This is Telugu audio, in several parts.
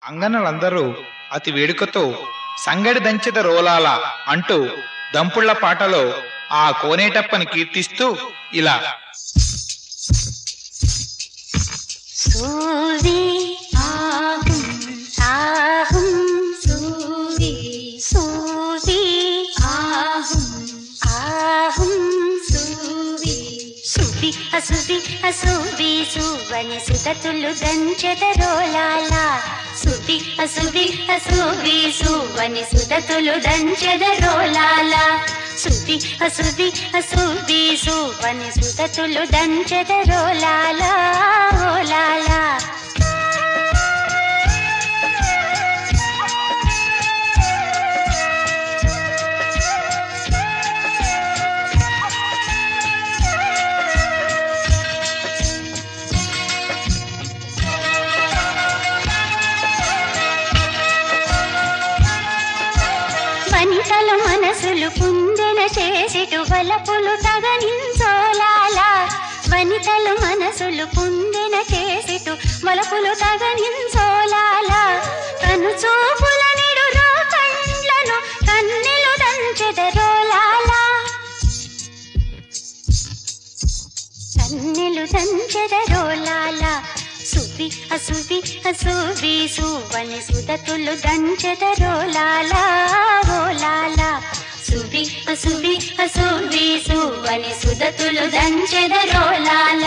అంగనలందరూ అతి వేడుకతో సంగడి దంచెద రోలాల అంటూ దంపుళ్ల పాటలో ఆ కోనేటప్పని కీర్తిస్తూ ఇలా సూది ఆహుం ఆహుం సూది సూది ఆహుం ఆహుం సూది సువి అసువి అసువి సువని సుతతులు దంచెదరోలాల సువి అసువి అసువి సువని సుతతులు దంచెదరోలాల సువి అసువి అసువి సువని సుతతులు దంచెదరోలాల ఓలాల వనితల మనసులు కుందెన చేసిటు వలపులు తగనించోలాల వనితల మనసులు కుందెన చేసిటు వలపులు తగనించోలాల కను చూపుల నిడులో కండ్లను కన్నెలు దంచెదరోలాల కన్నెలు దంచెదరోలాల సువి అసువి అసువి సువని సుదతులు దంచెదరోలాల ఓలాల సువి అసువి అసువి సువని సుదతులు దంచెదరోలాల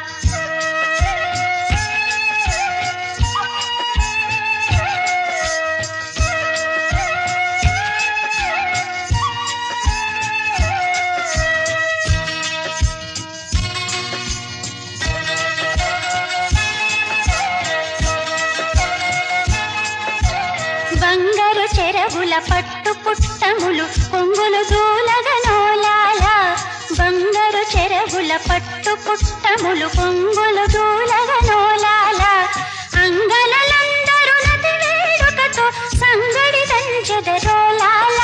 బంగారు చెరవుల పట్టు పుట్టములు కొంగులు దూలగనోలాల బంగారు చెరవుల పట్టు పుట్టములు కొంగులు దూలగనోలాల అంగనలందరూ నది వేడుకతో సంగడి దంచెదరోలాల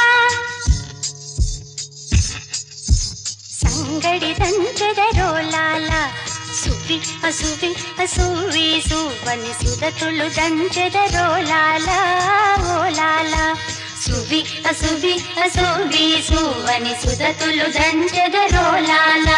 సంగడి దంచెదరోలాల సువి అసువి అసువి సువని సుదతులు దంచెదరోలాల ఓలాల సువి అసువి అసువి సువని సుదతులు దంచెదరోలాల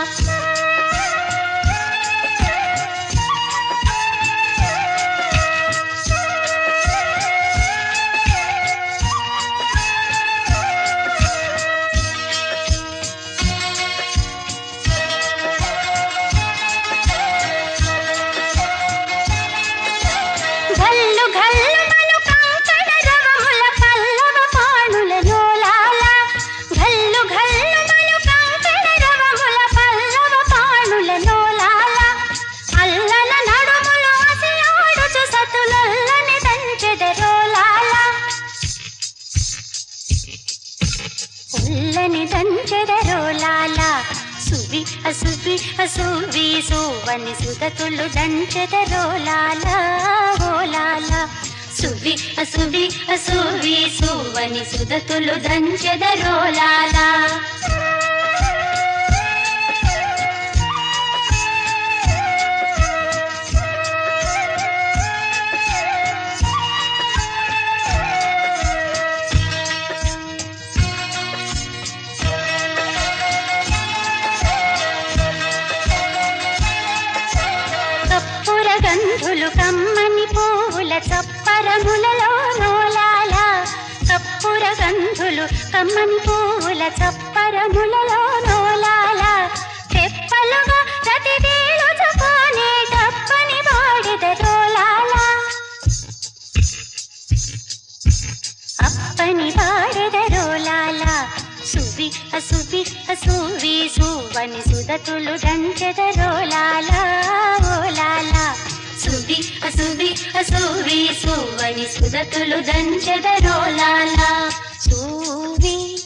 గల్లు గల్లు మను కంకణ రవముల పల్లవ పాణుల నోలాల గల్లు గల్లు మను కంకణ రవముల పల్లవ పాణుల నోలాల అల్లన నడుములు అసియాడుచు సతులల్లని దంచెదరోలాల ఉల్లని దంచెదరోలాల సువి అసువి అసువి సువని సుదతులు దంచెదరోలాల ఓలాల సువి అసువి అసువి సువని సుదతులు దంచెదరోలాల కప్పుర గంధులు కమ్మని పువ్వుల చప్పరములలో నోలాల కప్పుర గంధులు కమ్మని పువ్వుల చప్పరములలో నోలాల తెప్పలుగా ప్రతి వేళుచుకోనే తప్పని వాడిద రోలాల అప్పని వాడిద రోలాల సువి అసువి అసువి సువని సుదతులు దంచెదరోలాల ఓలాల సువి అసువి అసువి సువని సుదతులు దంచెదరోలాల సువి